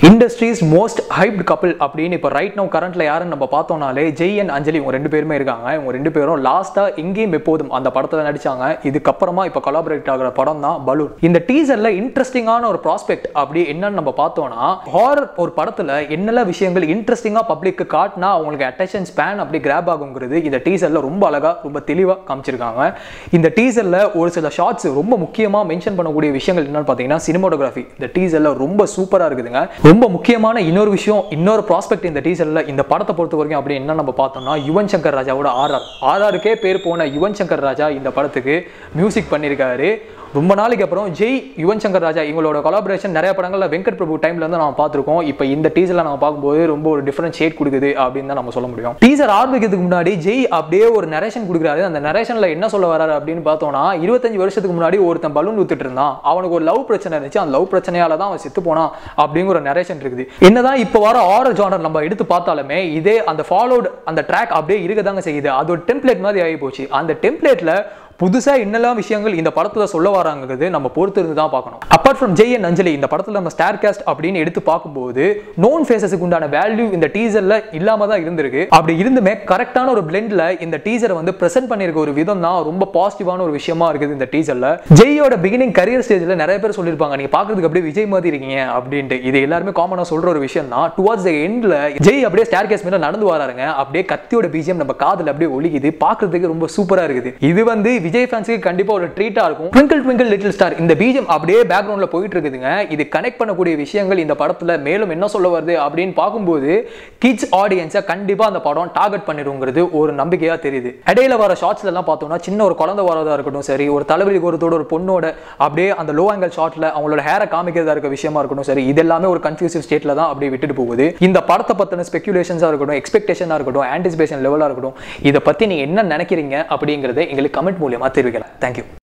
industries most hyped couple அப்படின்னு இப்போ right no கரண்ட்ல யாருன்னு நம்ம பார்த்தோம்னாலே ஜெய் அண்ட் அஞ்சலி இவங்க ரெண்டு பேருமே இருக்காங்க இவங்க ரெண்டு பேரும் லாஸ்டா எங்கேயும் எப்போதும் அந்த படத்துல நடிச்சாங்க இதுக்கப்புறமா இப்போ கொலாபரேட் ஆகிற படம் தான் பலூன் இந்த டீசர்ல இன்ட்ரெஸ்டிங்கான ஒரு ப்ராஸ்பெக்ட் அப்படி என்னன்னு நம்ம பார்த்தோம்னா ஹாரர் ஒரு படத்துல என்னெல்லாம் விஷயங்கள் இன்ட்ரெஸ்டிங்கா பப்ளிக்கு காட்டினா அவங்களுக்கு அட்டென்ஷன் ஸ்பேன் அப்படி கிராப் ஆகுங்கிறது இந்த டீசர்ல ரொம்ப அழகா ரொம்ப தெளிவா காமிச்சிருக்காங்க இந்த டீசர்ல ஒரு சில ஷார்ட்ஸ் ரொம்ப முக்கியமா மென்ஷன் பண்ணக்கூடிய விஷயங்கள் என்னன்னு பார்த்தீங்கன்னா சினிமோட்டோகிராஃபி இந்த டீசர்ல ரொம்ப சூப்பரா இருக்குதுங்க ரொம்ப முக்கியமான இன்னொரு விஷயம் இன்னொரு ப்ராஸ்பெக்ட் இந்த டீசர்ல இந்த படத்தை பொறுத்த வரைக்கும் அப்படி என்ன நம்ம பார்த்தோம்னா யுவன் சங்கர் ராஜாவோட ஆர்ஆர் ஆர்ஆருக்கே பேர் போன யுவன் சங்கர் ராஜா இந்த படத்துக்கு மியூசிக் பண்ணியிருக்காரு ரொம்ப நாளைக்கு அப்புறம் ஜெய் யுவன் சங்கர் ராஜா இவங்களோட கொலாபரேஷன் நிறைய படங்கள்ல வெங்கட் பிரபு டைம்ல இருந்து நம்ம பார்த்துருக்கோம் இப்போ இந்த டீசர்ல நம்ம பார்க்கும்போது ரொம்ப ஒரு டிஃபரன்ட் ஷேட் கொடுக்குது அப்படின்னு தான் நம்ம சொல்ல முடியும் டீசர் ஆரம்பிக்கிறதுக்கு முன்னாடி ஜெய் அப்படியே ஒரு நரேஷன் கொடுக்குறாரு அந்த நரேஷன்ல என்ன சொல்ல வராரு அப்படின்னு பார்த்தோம்னா இருபத்தஞ்சு வருஷத்துக்கு முன்னாடி ஒருத்தன் பலூன் ஊத்துட்டு இருந்தான் அவனுக்கு ஒரு லவ் பிரச்சனை இருந்துச்சு அந்த லவ் பிரச்சனையால தான் அவன் செத்து போனான் அப்படிங்கிற ஒரு நரேஷன் இருக்குது என்னதான் இப்போ வர ஆரர் ஜானர் நம்ம எடுத்து பார்த்தாலுமே இதே அந்த ஃபாலோட் அந்த ட்ராக் அப்படியே இருக்க தாங்க செய்யுது அது ஒரு டெம்ப்ளேட் மாதிரி ஆகி போச்சு அந்த டெம்ப்ளேட்ல புதுசா என்னெல்லாம் விஷயங்கள் இந்த படத்துல சொல்ல வராங்கிறது நம்ம பொறுத்து இருந்து தான் பார்க்கணும் apart from Jai and Anjali இந்த படத்துல நம்ம ஸ்டார் காஸ்ட் அப்படின்னு எடுத்து பார்க்கும்போது நோன் ஃபேஸஸுக்கு உண்டான வேல்யூ இந்த டீசர்ல இல்லாம தான் இருந்திருக்கு அப்படி இருந்துமே கரெக்டான ஒரு பிளெண்ட்ல இந்த டீசரை வந்து பிரசென்ட் பண்ணிருக்க ஒரு விதம் தான் ரொம்ப பாசிட்டிவான ஒரு விஷயமா இருக்குது இந்த டீசர்ல ஜெயோட பிகினிங் கரியர் ஸ்டேஜ்ல நிறைய பேர் சொல்லியிருப்பாங்க நீங்க பாக்குறதுக்கு அப்படியே விஜய் மாதிரி இருக்கீங்க அப்படின்ட்டு இது எல்லாருமே காமனா சொல்ற ஒரு விஷயம் தான் டுவார்ட்ஸ் த எண்ட்ல ஜெய் அப்படியே ஸ்டார் கேஸ் மேல நடந்து வராருங்க அப்படியே கத்தியோட பிஜிஎம் நம்ம காதுல அப்படியே ஒலிக்குது பாக்குறதுக்கு ரொம்ப சூப்பரா இருக்குது இது வந்து விஜய் ஃபேன்ஸுக்கு கண்டிப்பா ஒரு ட்ரீட்டா இருக்கும் ட்விங்கிள் ட்விங்கிள் லிட்டில் ஸ்டார் இந்த பிஜிஎம் அப்படியே பேக்ரவுண்ட்ல போயிட்டு இருக்குதுங்க இது கனெக்ட் பண்ணக்கூடிய விஷயங்கள் இந்த படத்துல மேலும் என்ன சொல்ல வருது அப்படின்னு பார்க்கும்போது கிட்ஸ் ஆடியன்ஸை கண்டிப்பா அந்த படம் டார்கெட் பண்ணிடுங்கிறது ஒரு நம்பிக்கையா தெரியுது இடையில வர ஷார்ட்ஸ்ல எல்லாம் பார்த்தோம்னா சின்ன ஒரு குழந்தை வரதா இருக்கட்டும் சரி ஒரு தளபதி கோரத்தோட ஒரு பொண்ணோட அப்படியே அந்த லோ ஆங்கிள் ஷாட்ல அவங்களோட ஹேரை காமிக்கிறதா இருக்க விஷயமா இருக்கட்டும் சரி இது எல்லாமே ஒரு கன்ஃபியூசிவ் ஸ்டேட்ல தான் அப்படியே விட்டுட்டு போகுது இந்த படத்தை பத்தின ஸ்பெகுலேஷன்ஸா இருக்கட்டும் எக்ஸ்பெக்டேஷனா இருக்கட்டும் ஆன்டிசிபேஷன் லெவலா இருக்கட்டும் இதை பத்தி நீங்க என்ன நினைக்கிறீங்க அப்படிங்கறத எங்களுக்கு கமெண்ட் மூலியமா தெரிவிக்கலாம் தேங்க்யூ